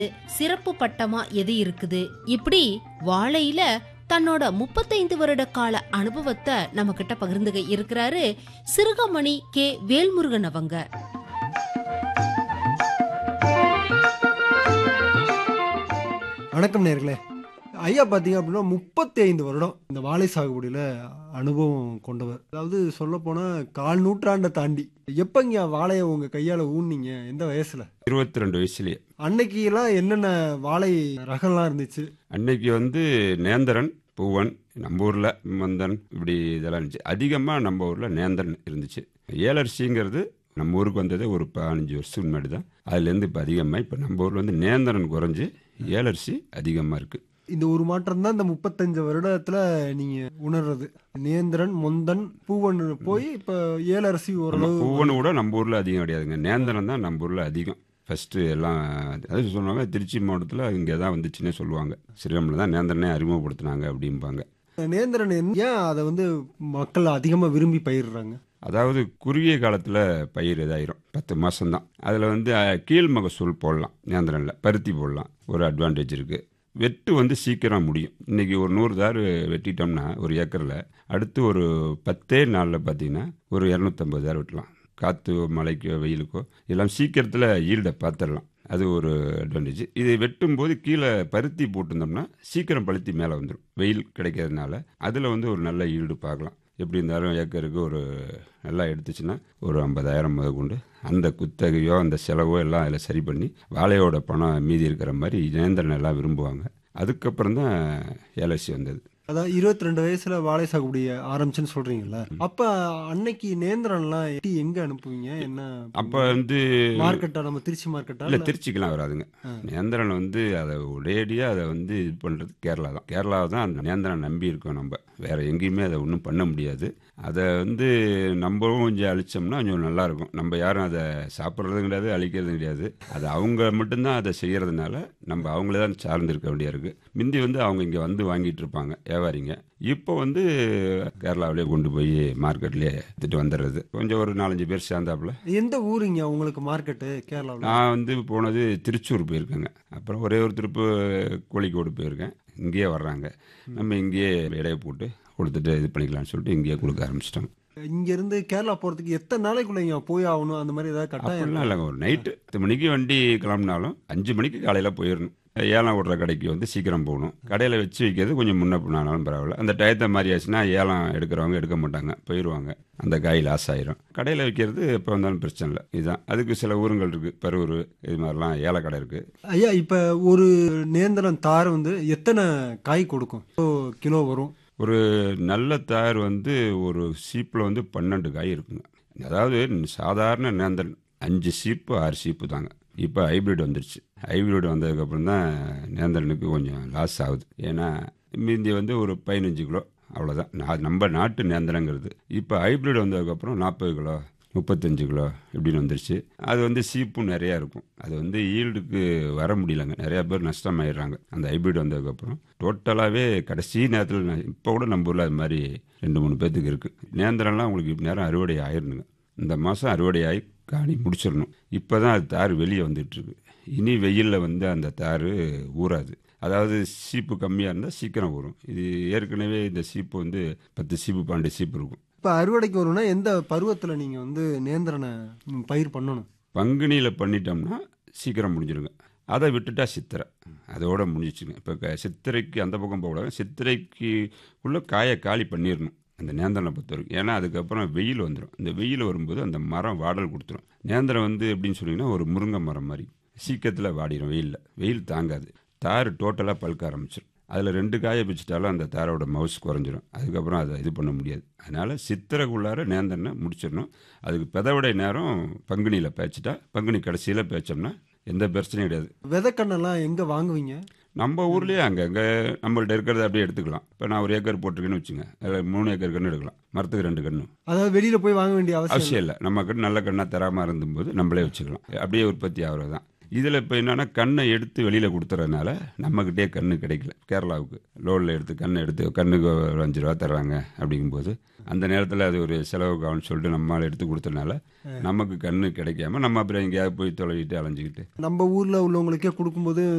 சிறப்பு பட்டமா எது இருக்குது இப்படி வாழையில தன்னோட முப்பத்தைந்து வருட கால அனுபவத்தை நம்ம கிட்ட பகிர்ந்துக இருக்கிறாரு சிறுகமணி கே வேல்முருகன் அவங்க வணக்கம் நேர்களே ஐயா பார்த்தீங்க அப்படின்னா முப்பத்தி ஐந்து வருடம் இந்த வாழை சாகுபடியில் அனுபவம் கொண்டவர் அதாவது சொல்லப்போனால் கால் நூற்றாண்டை தாண்டி எப்பங்க வாழையை உங்கள் கையால் ஊன்னீங்க எந்த வயசில் இருபத்தி ரெண்டு வயசுலயே அன்னைக்கெல்லாம் என்னென்ன வாழை ரகம்லாம் இருந்துச்சு அன்னைக்கு வந்து நேந்திரன் பூவன் நம்ம ஊரில் மந்தன் இப்படி இதெல்லாம் இருந்துச்சு அதிகமாக நம்ம ஊரில் நேந்திரன் இருந்துச்சு ஏலரிசிங்கிறது நம்ம ஊருக்கு வந்தது ஒரு பதினஞ்சு வருஷம் முன்னாடி தான் அதுலேருந்து இப்போ அதிகமாக இப்போ நம்ம ஊரில் வந்து நேந்திரன் குறைஞ்சி ஏலரிசி அதிகமாக இருக்குது இந்த ஒரு மாற்றம் தான் இந்த முப்பத்தஞ்சு வருடத்தில் நீங்கள் உணர்றது நேந்திரன் மொந்தன் பூவன் போய் இப்போ ஏலரசி நம்ம ஓரளவு பூவன் கூட நம்ம ஊரில் அதிகம் கிடையாதுங்க நேந்திரன் தான் நம்ம ஊரில் அதிகம் ஃபஸ்ட்டு எல்லாம் அது சொல்லுவாங்க திருச்சி மாவட்டத்தில் இங்கே தான் வந்துச்சுன்னே சொல்லுவாங்க ஸ்ரீரமில் தான் நேந்திரனே அறிமுகப்படுத்தினாங்க அப்படிம்பாங்க நேந்திரன் ஏன் அதை வந்து மக்கள் அதிகமாக விரும்பி பயிர்றாங்க அதாவது குறுகிய காலத்தில் பயிர் இதாயிரும் பத்து மாதம்தான் அதில் வந்து அஹ், கீழ் மகசூல் போடலாம் நேந்திரனில் பருத்தி போடலாம் ஒரு அட்வான்டேஜ் இருக்குது வெட்டு வந்து சீக்கிரம் முடியும் இன்றைக்கி ஒரு நூறு தார் வெட்டிட்டோம்னா ஒரு ஏக்கரில் அடுத்து ஒரு பத்தே நாளில் பார்த்தீங்கன்னா ஒரு இரநூத்தம்பது தார் வெட்டலாம் காற்று மழைக்கோ வெயிலுக்கோ எல்லாம் சீக்கிரத்தில் ஈல்டை பார்த்துடலாம் அது ஒரு அட்வான்டேஜ் இது வெட்டும்போது கீழே பருத்தி போட்டிருந்தோம்னா சீக்கிரம் பழுத்தி மேலே வந்துடும் வெயில் கிடைக்கிறதுனால அதில் வந்து ஒரு நல்ல ஈல்டு பார்க்கலாம் எப்படி இருந்தாலும் ஏக்கருக்கு ஒரு நல்லா எடுத்துச்சுன்னா ஒரு ஐம்பதாயிரம் முத கொண்டு அந்த குத்தகையோ அந்த செலவோ எல்லாம் அதில் சரி பண்ணி வாழையோட பணம் மீதி இருக்கிற மாதிரி நேந்திரன் எல்லாம் விரும்புவாங்க அதுக்கப்புறம் தான் ஏலசி வந்தது அதாவது இருபத்தி ரெண்டு வயசுல வாழை சாகுபடி ஆரம்பிச்சுன்னு சொல்றீங்கல்ல அப்ப அன்னைக்கு நேந்திரன்லாம் எப்படி எங்க அனுப்புவீங்க என்ன அப்போ வந்து மார்க்கெட்டா நம்ம திருச்சி மார்க்கெட்டா இல்லை இல்ல- திருச்சிக்கெல்லாம் வராதுங்க நேந்திரன் வந்து அதை ஒரேடியாக அதை வந்து இது பண்ணுறது கேரளா தான் கேரளா தான் அந்த நேந்திரன் நம்பி இருக்கோம் நம்ம வேற எங்கேயுமே அதை ஒன்றும் பண்ண முடியாது அதை வந்து நம்மளும் கொஞ்சம் அழிச்சோம்னா கொஞ்சம் நல்லா இருக்கும் நம்ம யாரும் அதை சாப்பிட்றதும் கிடையாது அழிக்கிறதும் கிடையாது அது அவங்க மட்டும்தான் அதை செய்யறதுனால நம்ம அவங்களே தான் சார்ந்து இருக்க வேண்டியா இருக்கு முந்தி வந்து அவங்க இங்கே வந்து வாங்கிட்டு இருப்பாங்க வியாபாரிங்க இப்போ வந்து கேரளாவிலே கொண்டு போய் மார்க்கெட்லேயே எடுத்துட்டு வந்துடுறது கொஞ்சம் ஒரு நாலஞ்சு பேர் சேர்ந்தாப்புல எந்த ஊருங்க உங்களுக்கு மார்க்கெட்டு கேரளாவில் நான் வந்து போனது திருச்சூர் போயிருக்கேங்க அப்புறம் ஒரே ஒரு திருப்பு கோழிக்கோடு போயிருக்கேன் இங்கேயே வர்றாங்க நம்ம இங்கேயே இடைய போட்டு கொடுத்துட்டு இது பண்ணிக்கலாம்னு சொல்லிட்டு இங்கேயே கொடுக்க ஆரம்பிச்சிட்டாங்க இங்க இருந்து கேரளா போறதுக்கு எத்தனை நாளைக்குள்ள இங்க போய் ஆகணும் அந்த மாதிரி ஏதாவது கட்டாயம் அப்படிலாம் இல்லைங்க ஒரு நைட்டு பத்து மணிக்கு வண்டி கிளம்புனாலும் அஞ்சு மணிக்கு காலையில் போயிடணும் ஏலம் விடுற கடைக்கு வந்து சீக்கிரம் போகணும் கடையில் வச்சு வைக்கிறது கொஞ்சம் முன்ன பின்னாலும் பரவாயில்ல அந்த டயத்தை மாதிரி ஆச்சுன்னா ஏலம் எடுக்கிறவங்க எடுக்க மாட்டாங்க போயிடுவாங்க அந்த காய் லாஸ் ஆயிரும் கடையில் வைக்கிறது எப்போ வந்தாலும் பிரச்சனை இல்லை இதுதான் அதுக்கு சில ஊருங்கள் இருக்குது பருவூர் இது மாதிரிலாம் ஏலக்கடை இருக்குது ஐயா இப்ப ஒரு நேந்திரன் தார் வந்து எத்தனை காய் கொடுக்கும் இப்போ கிலோ வரும் ஒரு நல்ல தார் வந்து ஒரு சீப்பில் வந்து பன்னெண்டு காய் இருக்குங்க அதாவது சாதாரண நேந்திரன் அஞ்சு சீப்பு ஆறு சீப்பு தாங்க இப்போ ஹைபிரிட் வந்துருச்சு ஹைபிரிட் வந்ததுக்கப்புறம் தான் நேந்திரனுக்கு கொஞ்சம் லாஸ் ஆகுது ஏன்னா மீந்தி வந்து ஒரு பதினஞ்சு கிலோ அவ்வளோதான் நான் நம்ம நாட்டு நேந்திரங்கிறது இப்போ ஹைபிரிட் வந்ததுக்கப்புறம் நாற்பது கிலோ முப்பத்தஞ்சு கிலோ இப்படின்னு வந்துருச்சு அது வந்து சீப்பும் நிறையா இருக்கும் அது வந்து ஈல்டுக்கு வர முடியலங்க நிறையா பேர் நஷ்டமாயிடுறாங்க அந்த ஹைபிரிட் வந்ததுக்கப்புறம் டோட்டலாகவே கடைசி நேரத்தில் இப்போ கூட நம்ம ஊரில் அது மாதிரி ரெண்டு மூணு பேர்த்துக்கு இருக்குது நேந்திரம்லாம் உங்களுக்கு நேரம் அறுவடை ஆயிடணுங்க இந்த மாதம் அறுவடை ஆகி காணி முடிச்சிடணும் இப்போ தான் அது தார் வெளியே வந்துட்டுருக்கு இனி வெயிலில் வந்து அந்த தார் ஊறாது அதாவது சீப்பு கம்மியாக இருந்தால் சீக்கிரம் ஊறும் இது ஏற்கனவே இந்த சீப்பு வந்து பத்து சீப்பு பன்னெண்டு சீப்பு இருக்கும் இப்ப அறுவடைக்கு வரும்னா எந்த பருவத்துல நீங்க வந்து நேந்திரனை ம், பயிர் பண்ணணும் பங்குனியில் பண்ணிட்டோம்னா சீக்கிரம் முடிஞ்சிருங்க அதை விட்டுட்டா சித்திரை அதோட முடிஞ்சிச்சுங்க இப்போ க- சித்திரைக்கு அந்த பக்கம் போகக்கூடாது சித்திரைக்கு உள்ள காயை காலி பண்ணிடணும் அந்த நேந்திரனை பொறுத்த வரைக்கும் ஏன்னா அதுக்கப்புறம் வெயில் வந்துடும் இந்த வெயில் வரும்போது அந்த மரம் வாடல் கொடுத்துரும் நேந்திரம் வந்து எப்படின்னு சொன்னீங்கன்னா ஒரு முருங்கை மரம் மாதிரி சீக்கிரத்தில் வாடிடும் வெயிலில் வெயில் தாங்காது தார் டோட்டலாக பழுக்க ஆரம்பிச்சிடும் அதில் ரெண்டு காயை பிச்சுட்டாலும் அந்த தாரோட மவுஸ் குறைஞ்சிரும் அதுக்கப்புறம் அதை இது பண்ண முடியாது அதனால் சித்திரைக்குள்ளார நேந்திரனை முடிச்சிடணும் அதுக்கு பெதவிடை நேரம் பங்குனியில் பேய்ச்சிட்டா பங்குனி கடைசியில் பேய்ச்சோம்னா எந்த பிரச்சனையும் கிடையாது விதைக்கண்ணெல்லாம் எங்க வாங்குவீங்க நம்ம ஊர்லேயே அங்கங்கே நம்மள்ட்ட இருக்கிறத அப்படியே எடுத்துக்கலாம் இப்போ நான் ஒரு ஏக்கர் போட்டிருக்கேன்னு வச்சுங்க அதில் மூணு ஏக்கர் கன்று எடுக்கலாம் மரத்துக்கு ரெண்டு கன்று அதாவது வெளியில போய் வாங்க வேண்டிய அவசியம் இல்லை. அவசியம் இல்லை நம்ம கன்று நல்ல கண்ணாக தராமல் இருந்தும்போது நம்மளே வச்சுக்கலாம் அப்படியே உற்பத்தி ஆகிறது தான் இதில் இப்போ என்னன்னா கண்ணை எடுத்து வெளியில் கொடுத்துறதுனால நம்மக்கிட்டே கண்ணு கிடைக்கல கேரளாவுக்கு லோனில் எடுத்து கண்ணை எடுத்து கண்ணுக்கு ஒரு அஞ்சு ரூபா தர்றாங்க அப்படிங்கும்போது அந்த நேரத்தில் அது ஒரு செலவுக்கு ஆகும்னு சொல்லிட்டு நம்மளால் எடுத்து கொடுத்தனால நமக்கு கண்ணு கிடைக்காம நம்ம அப்புறம் எங்கேயாவது போய் தொலைவிட்டு அலைஞ்சிக்கிட்டு நம்ம ஊர்ல உள்ளவங்களுக்கே கொடுக்கும்போது